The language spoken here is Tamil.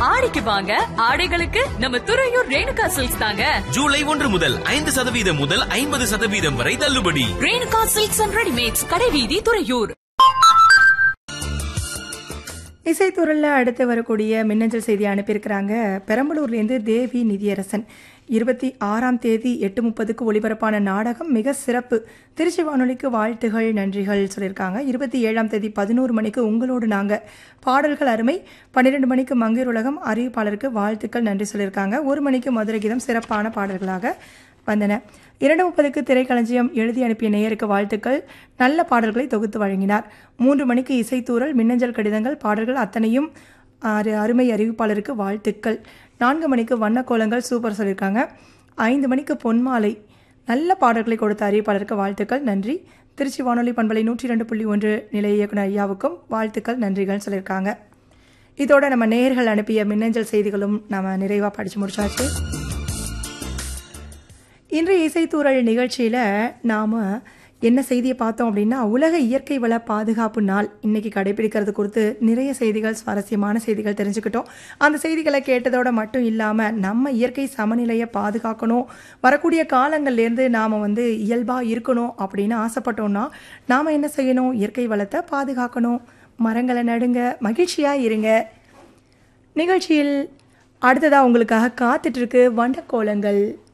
ஆடிக்கு வாங்க ஆடைகளுக்கு நம்ம துறையூர் ரேணுகா சில்க்ஸ் தாங்க ஜூலை ஒன்று முதல் ஐந்து சதவீதம் முதல் ஐம்பது சதவீதம் வரை தள்ளுபடி ரேணுகா சில்க்ஸ் அண்ட் ரெடிமேட்ஸ் கடைவீதி துறையூர் இசைத்துறையில் அடுத்து வரக்கூடிய மின்னஞ்சல் செய்தி அனுப்பியிருக்கிறாங்க பெரம்பலூர்லேருந்து தேவி நிதியரசன் இருபத்தி ஆறாம் தேதி எட்டு முப்பதுக்கு ஒளிபரப்பான நாடகம் மிக சிறப்பு திருச்சி வானொலிக்கு வாழ்த்துகள் நன்றிகள் சொல்லியிருக்காங்க இருபத்தி ஏழாம் தேதி பதினோரு மணிக்கு உங்களோடு நாங்கள் பாடல்கள் அருமை பன்னிரெண்டு மணிக்கு மங்கையர் உலகம் அறிவிப்பாளருக்கு வாழ்த்துக்கள் நன்றி சொல்லியிருக்காங்க ஒரு மணிக்கு மதுரை கீதம் சிறப்பான பாடல்களாக வந்தன இரண்டு முப்பதுக்கு திரைக்களஞ்சியம் எழுதி அனுப்பிய நேயருக்கு வாழ்த்துக்கள் நல்ல பாடல்களை தொகுத்து வழங்கினார் மூன்று மணிக்கு இசைத்தூரல் மின்னஞ்சல் கடிதங்கள் பாடல்கள் அத்தனையும் அரு அருமை அறிவிப்பாளருக்கு வாழ்த்துக்கள் நான்கு மணிக்கு வண்ணக்கோலங்கள் சூப்பர் சொல்லியிருக்காங்க ஐந்து மணிக்கு பொன்மாலை நல்ல பாடல்களை கொடுத்த அறிவிப்பாளருக்கு வாழ்த்துக்கள் நன்றி திருச்சி வானொலி பண்பலை நூற்றி ரெண்டு புள்ளி ஒன்று நிலைய இயக்குனர் ஐயாவுக்கும் வாழ்த்துக்கள் நன்றிகள் சொல்லியிருக்காங்க இதோட நம்ம நேயர்கள் அனுப்பிய மின்னஞ்சல் செய்திகளும் நம்ம நிறைவாக படித்து முடிச்சாச்சு இன்றைய இசைத்தூரல் நிகழ்ச்சியில் நாம் என்ன செய்தியை பார்த்தோம் அப்படின்னா உலக இயற்கை வள பாதுகாப்பு நாள் இன்னைக்கு கடைபிடிக்கிறது குறித்து நிறைய செய்திகள் சுவாரஸ்யமான செய்திகள் தெரிஞ்சுக்கிட்டோம் அந்த செய்திகளை கேட்டதோட மட்டும் இல்லாமல் நம்ம இயற்கை சமநிலையை பாதுகாக்கணும் வரக்கூடிய காலங்கள்லேருந்து நாம் வந்து இயல்பாக இருக்கணும் அப்படின்னு ஆசைப்பட்டோம்னா நாம் என்ன செய்யணும் இயற்கை வளத்தை பாதுகாக்கணும் மரங்களை நடுங்க மகிழ்ச்சியாக இருங்க நிகழ்ச்சியில் அடுத்ததாக உங்களுக்காக காத்துட்ருக்கு வண்டக்கோலங்கள்